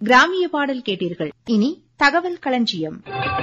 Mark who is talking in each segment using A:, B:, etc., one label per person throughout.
A: கிராமிய பாடல் கேட்டீர்கள் இனி தகவல் களஞ்சியம்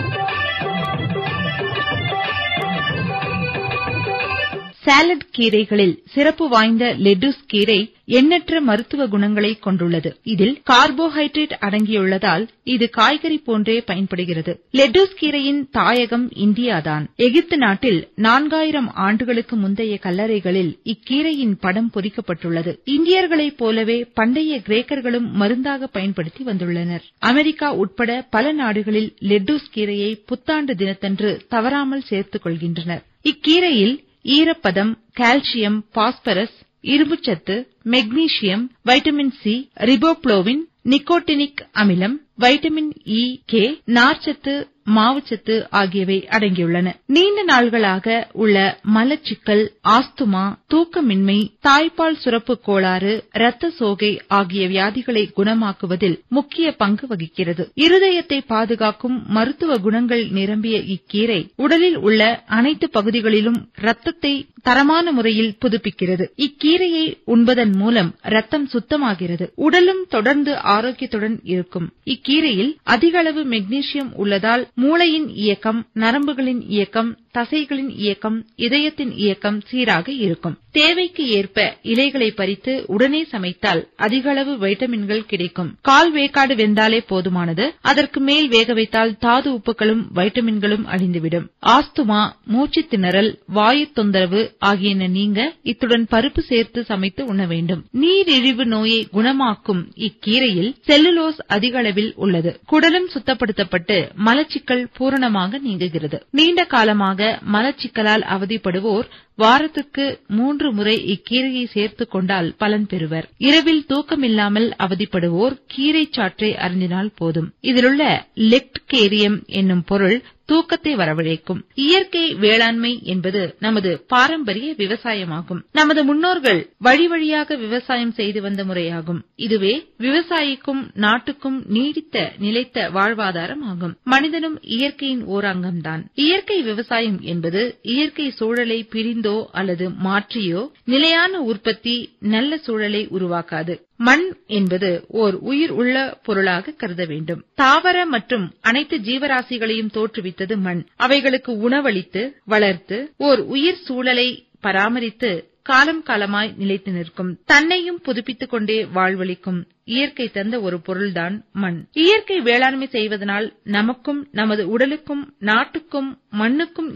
A: சாலட் கீரைகளில் சிறப்பு வாய்ந்த லெட்டுஸ் கீரை எண்ணற்ற மருத்துவ குணங்களை கொண்டுள்ளது இதில் கார்போஹைட்ரேட் அடங்கியுள்ளதால் இது காய்கறி போன்றே பயன்படுகிறது லெட்டுஸ் கீரையின் தாயகம் இந்தியாதான் எகிப்து நாட்டில் நான்காயிரம் ஆண்டுகளுக்கு முந்தைய கல்லறைகளில் இக்கீரையின் படம் பொறிக்கப்பட்டுள்ளது இந்தியர்களைப் போலவே பண்டைய கிரேக்கர்களும் மருந்தாக பயன்படுத்தி வந்துள்ளனர் அமெரிக்கா உட்பட பல நாடுகளில் லெட்டுஸ் கீரையை புத்தாண்டு தினத்தன்று தவறாமல் சேர்த்துக் கொள்கின்றனர் இக்கீரையில் ஈரப்பதம் கால்சியம் பாஸ்பரஸ் இரும்புச்சத்து magnesium vitamin C riboflavin nicotinic அமிலம் வைட்டமின் இ கே நார்ச்சத்து மாவுச்சத்து ஆகியவை அடங்கியுள்ளன நீண்ட நாள்களாக உள்ள மலச்சிக்கல் ஆஸ்துமா தூக்கமின்மை தாய்ப்பால் சுரப்பு கோளாறு இரத்த சோகை ஆகிய வியாதிகளை குணமாக்குவதில் முக்கிய பங்கு வகிக்கிறது இருதயத்தை பாதுகாக்கும் மருத்துவ குணங்கள் நிரம்பிய இக்கீரை உடலில் உள்ள அனைத்து பகுதிகளிலும் ரத்தத்தை தரமான முறையில் புதுப்பிக்கிறது இக்கீரையை உண்பதன் மூலம் ரத்தம் சுத்தமாகிறது உடலும் தொடர்ந்து ஆரோக்கியத்துடன் இருக்கும் இக்கீரையில் அதிக அளவு மெக்னீசியம் உள்ளதால் மூளையின் இயக்கம் நரம்புகளின் இயக்கம் தசைகளின் இயக்கம் இதயத்தின் இயக்கம் சீராக இருக்கும் தேவைக்கு ஏற்ப இலைகளை பறித்து உடனே சமைத்தால் அதிக அளவு வைட்டமின்கள் கிடைக்கும் கால் வேக்காடு வெந்தாலே போதுமானது அதற்கு மேல் வேக வைத்தால் தாது உப்புகளும் வைட்டமின்களும் அழிந்துவிடும் ஆஸ்துமா மூச்சு திணறல் வாயு தொந்தரவு ஆகியன நீங்க இத்துடன் பருப்பு சேர்த்து சமைத்து உண்ண வேண்டும் நீரிழிவு நோயை குணமாக்கும் இக்கீரையில் செல்லுலோஸ் அதிக அளவில் உள்ளது குடலும் சுத்தப்படுத்தப்பட்டு மலச்சிக்கல் பூரணமாக நீங்குகிறது நீண்ட காலமாக மலச்சிக்கலால் அவதிப்படுவோர் வாரத்துக்கு மூன்று முறை இக்கீரையை சேர்த்துக் கொண்டால் பலன் பெறுவர் இரவில் தூக்கமில்லாமல் அவதிப்படுவோர் கீரை சாற்றை அருந்தினால் போதும் இதிலுள்ள லெக்ட்கேரியம் என்னும் பொருள் தூக்கத்தை வரவழைக்கும் இயற்கை வேளாண்மை என்பது நமது பாரம்பரிய விவசாயமாகும் நமது முன்னோர்கள் வழி வழியாக விவசாயம் செய்து வந்த முறையாகும் இதுவே விவசாயிக்கும் நாட்டுக்கும் நீடித்த நிலைத்த வாழ்வாதாரம் ஆகும் மனிதனும் இயற்கையின் ஓர் அங்கம்தான் இயற்கை விவசாயம் என்பது இயற்கை சூழலை பிரிந்தோ அல்லது மாற்றியோ நிலையான உற்பத்தி நல்ல சூழலை உருவாக்காது மண் என்பது ஓர் உயிர் உள்ள பொருளாக கருத வேண்டும் தாவர மற்றும் அனைத்து ஜீவராசிகளையும் தோற்றுவித்தது மண் அவைகளுக்கு உணவளித்து வளர்த்து ஓர் உயிர் சூழலை பராமரித்து காலம் காலமாய் நிலைத்து நிற்கும் தன்னையும் புதுப்பித்துக் கொண்டே வாழ்வளிக்கும் இயற்கை தந்த ஒரு பொருள்தான் மண் இயற்கை வேளாண்மை செய்வதனால் நமக்கும் நமது உடலுக்கும் நாட்டுக்கும் மண்ணுக்கும்